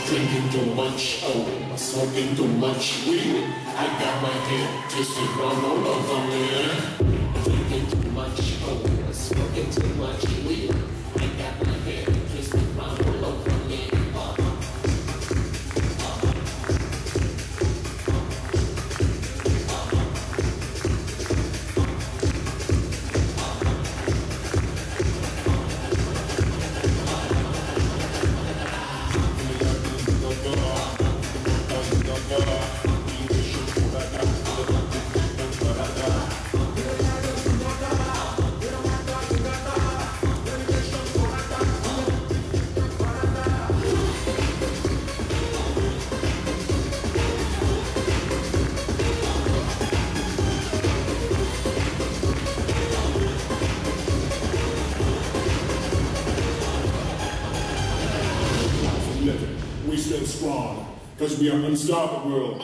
Drinking too much, oh, smoking too much weed. I got my head twisted round all over me. Drinking too much, oh, smoking too much weed. I got my head twisted round all over me. We stand strong because we are unstoppable.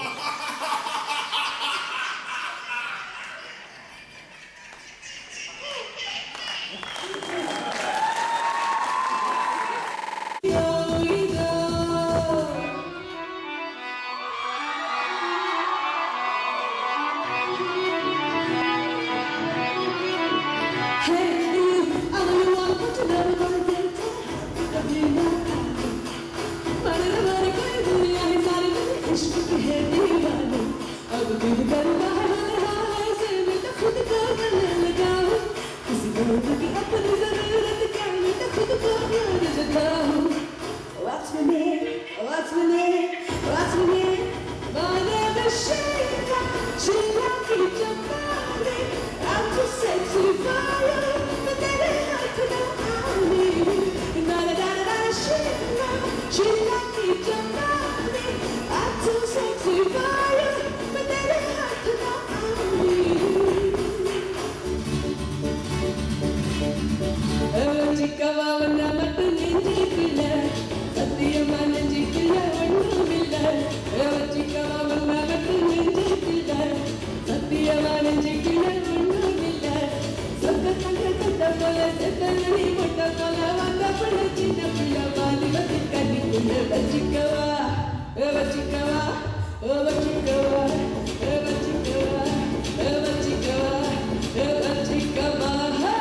What's my name? What's my name? What's my name? My name is Sheila. Sheila, keep your body. I'm too sexy for you. But then I could not me. Da da da da da, Sheila. Sheila, keep your body. I'm too sexy for you. But then I could not me. சிக்கவா வந்த மட்டும் நெஞ்சிக்கல சத்தியமா நெஞ்சிக்கல ஒண்ணுமில்ல சிக்கவா வந்த மட்டும் நெஞ்சிக்கல சத்தியமா நெஞ்சிக்கல ஒண்ணுமில்ல சொந்த தங்க சொந்த போல செத்த நதி முட்ட போல வந்த பிள்ள சின்ன பிள்ள வாலிபத்தி கண்ணிக்குள்ள வச்சிக்கவா வச்சிக்கவா வச்சிக்கவா வச்சிக்கவா வச்சிக்கவா வச்சிக்கவா ஹே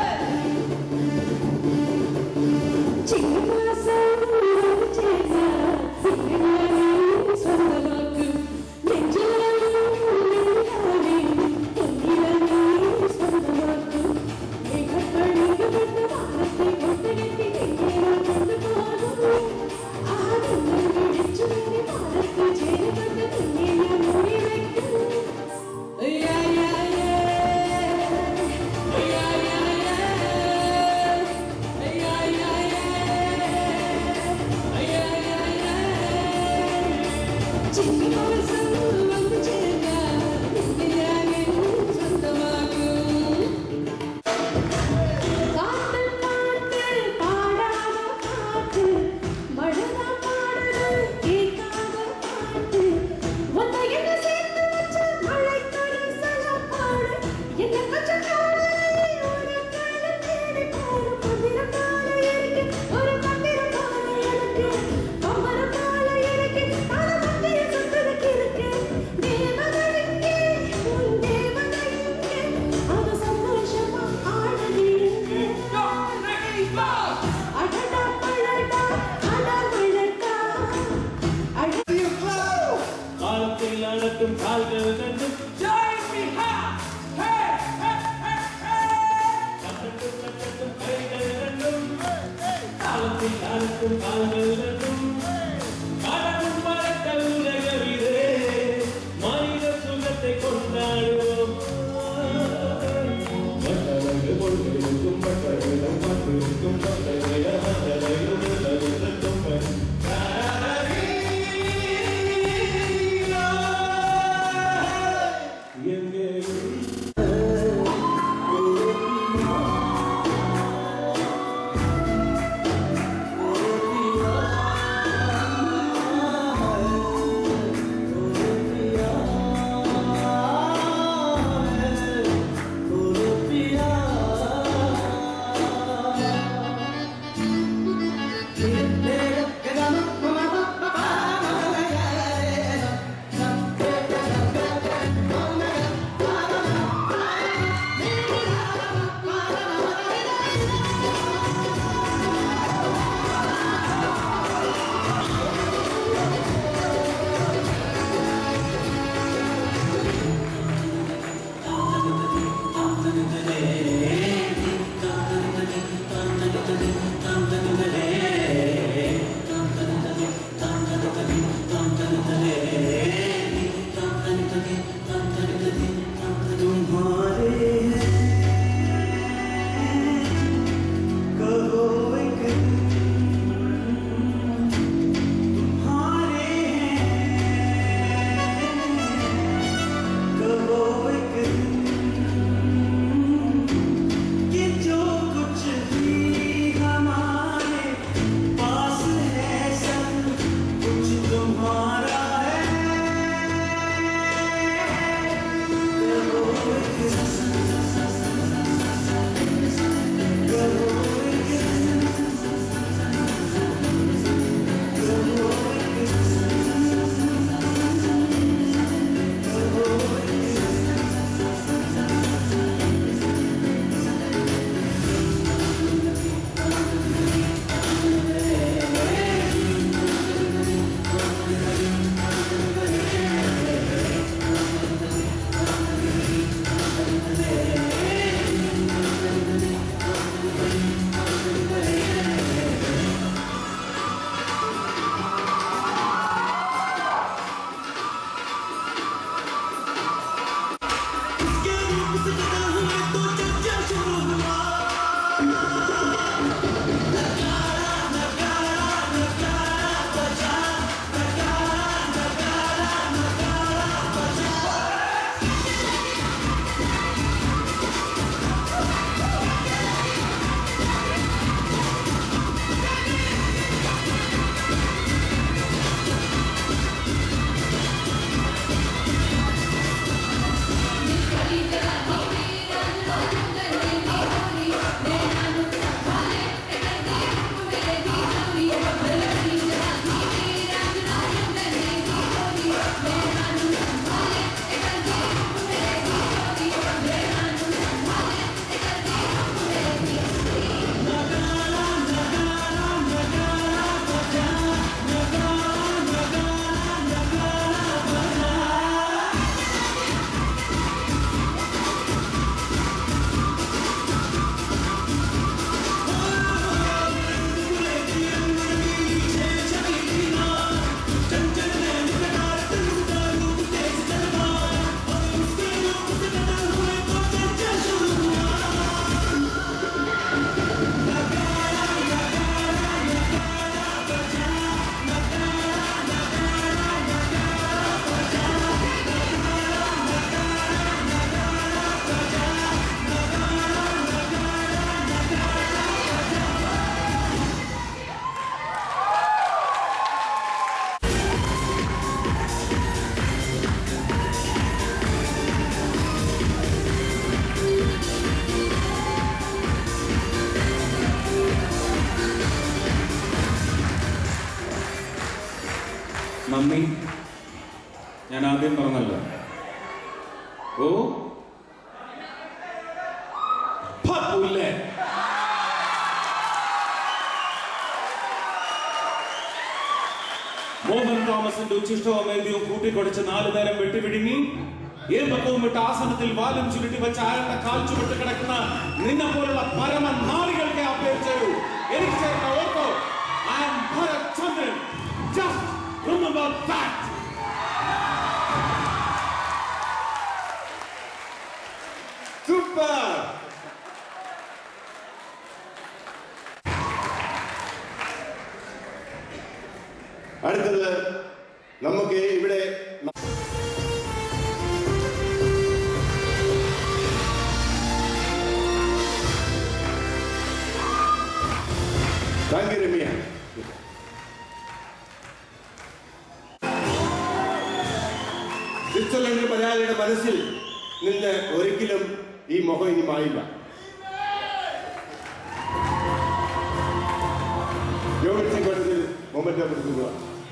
Yeah, yeah, yeah. Yeah, yeah, yeah. என்ன கொஞ்சம் ஒரு கால தேடி பாரு மந்திரம் போல இருக்கு ஒரு மந்திரம் போல எனக்கு அமரம் போல இருக்கு பல மந்திரம் சுத்ததுக்கு இருக்கு தேவ നന്ദി ഞാൻ ആദ്യം പറഞ്ഞല്ലോ ഓ ഫ, പുല്ലേ. മോഹൻ തോമസിന്റെ ഉച്ചിഷ്ടവും വേദ്യവും കൂട്ടിക്കൊടിച്ച് നാലു നേരം വെട്ടിപിടുങ്ങി ഏമ്പക്കവും വിട്ട് ആസനത്തിൽ വാലും ചുരുട്ടി വെച്ച് അയാളുടെ കാൽ ചുവട്ട് കിടക്കുന്ന നിന്നെ പോലുള്ള പരമ നാളികൾക്ക് ആ പേര് ചെയ്യൂ എനിക്ക് ചേർന്ന ഓർക്കോ I am Bharat Chandran just remember that super അടുത്തത് നമുക്ക് ഇവിടെ താങ്ക് യു രമ്യ സ്വിറ്റ്സർലൻഡ് മലയാളിയുടെ മനസ്സിൽ നിന്ന് ഒരിക്കലും ഈ മുഖം ഇനി മായില്ല ജോബിൻ സിംഗ് ഘട്ടത്തിൽ മൊമെന്റ് കൊടുക്കുക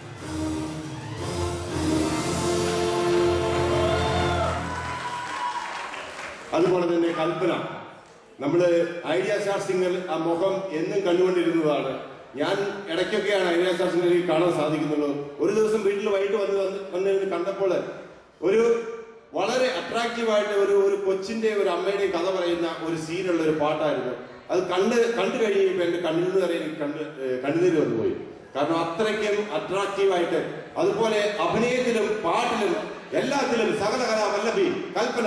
അതുപോലെ തന്നെ കൽപ്പന നമ്മള് ഐഡിയ സ്റ്റാർ സിംഗർ ആ മുഖം എന്നും കണ്ടുകൊണ്ടിരുന്നതാണ് ഞാൻ ഇടയ്ക്കൊക്കെയാണ് ഐഡിയ സ്റ്റാർ സിംഗറിൽ കാണാൻ സാധിക്കുന്നുള്ളൂ ഒരു ദിവസം വീട്ടിൽ വൈകിട്ട് വന്ന് വന്ന് വന്നിരുന്ന് കണ്ടപ്പോൾ ഒരു വളരെ അട്രാക്റ്റീവായിട്ട് ഒരു ഒരു കൊച്ചിന്റെ ഒരു അമ്മയുടെയും കഥ പറയുന്ന ഒരു സീനുള്ള ഒരു പാട്ടായിരുന്നു അത് കണ്ട് കണ്ടു കഴിയുമ്പോൾ എന്റെ കണ്ണിൽ നിന്ന് വരെ എനിക്ക് കണ്ട് ഏഹ് കണ്ണുനീര് വന്നുപോയി കാരണം അത്രയ്ക്കും അട്രാക്റ്റീവായിട്ട് അതുപോലെ അഭിനയത്തിലും പാട്ടിലും എല്ലാത്തിലും സകല കലാ വല്ലഭി കൽപ്പന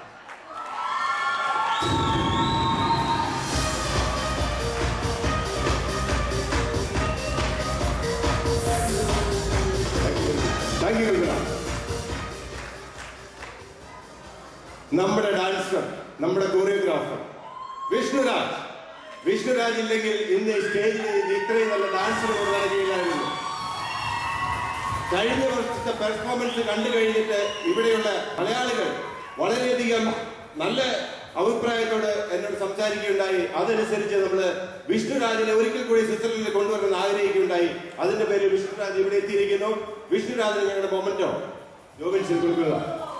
താങ്ക് യു കൽപ്പന നമ്മുടെ ഡാൻസർ നമ്മുടെ കൊറിയോഗ്രാഫർ വിഷ്ണുരാജ് വിഷ്ണുരാജ് ഇല്ലെങ്കിൽ ഇന്ന് ഈ സ്റ്റേജിൽ ഇത് ഇത്രയും നല്ല ഡാൻസർ നടക്കുകയില്ലായിരുന്നു കഴിഞ്ഞ വർഷത്തെ പെർഫോമൻസ് കണ്ടു കഴിഞ്ഞിട്ട് ഇവിടെയുള്ള മലയാളികൾ വളരെയധികം നല്ല അഭിപ്രായത്തോട് എന്നോട് സംസാരിക്കുകയുണ്ടായി അതനുസരിച്ച് നമ്മൾ വിഷ്ണുരാജിനെ ഒരിക്കൽ കൂടി സ്വിറ്റ്സർലൻഡിൽ കൊണ്ടുവരണം ആഗ്രഹിക്കുകയുണ്ടായി അതിന്റെ പേരിൽ വിഷ്ണുരാജ് ഇവിടെ എത്തിയിരിക്കുന്നു വിഷ്ണുരാജിന് ഞങ്ങളുടെ മൊമെന്റോ ജോബിൻ സിംഗ് കൊടുക്കുക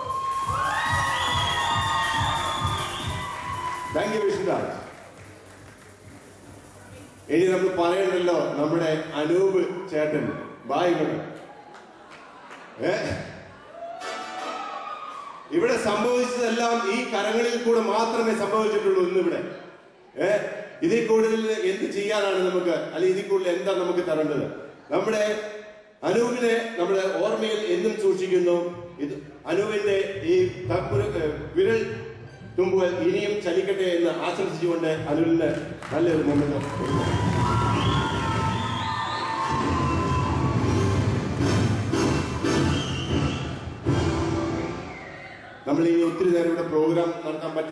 താങ്ക് യു വിഷ്ണുരാജ് ഇനി നമ്മൾ പറയണ്ടല്ലോ നമ്മുടെ അനൂപ് ചേട്ടൻ ബായികള് ഏ ഇവിടെ സംഭവിച്ചതെല്ലാം ഈ കരങ്ങളിൽ കൂടെ മാത്രമേ സംഭവിച്ചിട്ടുള്ളൂ ഇന്നിവിടെ ഏ ഇതിൽ കൂടുതൽ എന്ത് ചെയ്യാനാണ് നമുക്ക് അല്ലെങ്കിൽ ഇതിൽ കൂടുതൽ എന്താ നമുക്ക് തരേണ്ടത് നമ്മുടെ അനൂപിനെ നമ്മുടെ ഓർമ്മയിൽ എന്നും സൂക്ഷിക്കുന്നു ഇത് അനൂപിന്റെ ഈ തപ്പുര ഏ, വിരൽ തുമ്പുകൾ ഇനിയും ചലിക്കട്ടെ എന്ന് ആശംസിച്ചുകൊണ്ട് അനൂപിന് നല്ലൊരു മൊമെന്റ് നമ്മൾ ഇനി ഒത്തിരി നേരം ഇവിടെ പ്രോഗ്രാം നടത്താൻ പറ്റും